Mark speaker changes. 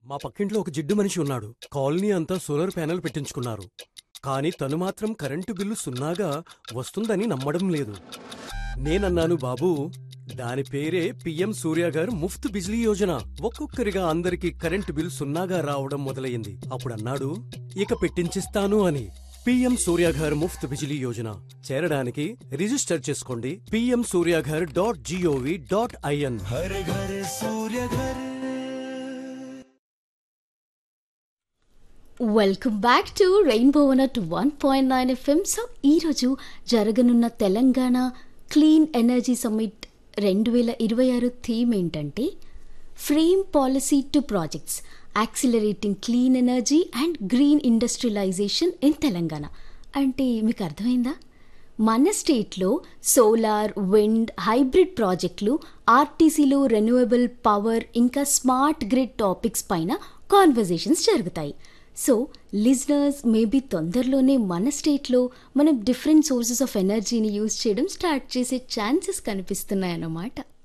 Speaker 1: మా పక్కింట్లో ఒక జిడ్డు మనిషి ఉన్నాడు కాలనీ అంతా సోలార్ ప్యానెల్ పెట్టించుకున్నారు కానీ తను మాత్రం కరెంటు బిల్లు సున్నాగా వస్తుందని నమ్మడం లేదు నేనన్నాను బాబూ దాని పేరే పిఎం సూర్య గారు ముఫ్త్ బిజ్లీ యోజన ఒక్కొక్కరిగా అందరికి కరెంటు బిల్ సున్నాగా రావడం మొదలయ్యింది అప్పుడన్నాడు ఇక పెట్టించిస్తాను అని పిఎం సూర్య గారు ముఫ్త్ బిజిలీ యోజన చేరడానికి రిజిస్టర్ చేసుకోండి PM Surya Ghar dot gov dot in
Speaker 2: हर घर सूर्य घर
Speaker 3: welcome back to rainbow at one point nine FM so ఈరోజు జరగనున్న తెలంగాణ క్లీన్ ఎనర్జీ సమ్మిట్ రెండు వేల ఇరవై ఆరు థీమ్ ఏంటంటే frame policy to projects accelerating clean energy and green industrialisation in Telangana అంటే మీకు అర్థమైందా మన స్టేట్లో సోలార్ విండ్ హైబ్రిడ్ ప్రాజెక్టులు ఆర్టీసీలో రెన్యూవబుల్ పవర్ ఇంకా స్మార్ట్ గ్రిడ్ టాపిక్స్ పైన కాన్వర్జేషన్స్ జరుగుతాయి సో లిజనర్స్ మేబీ తొందరలోనే మన స్టేట్లో మనం డిఫరెంట్ సోర్సెస్ ఆఫ్ ఎనర్జీని యూజ్ చేయడం స్టార్ట్ చేసే ఛాన్సెస్ కనిపిస్తున్నాయన్నమాట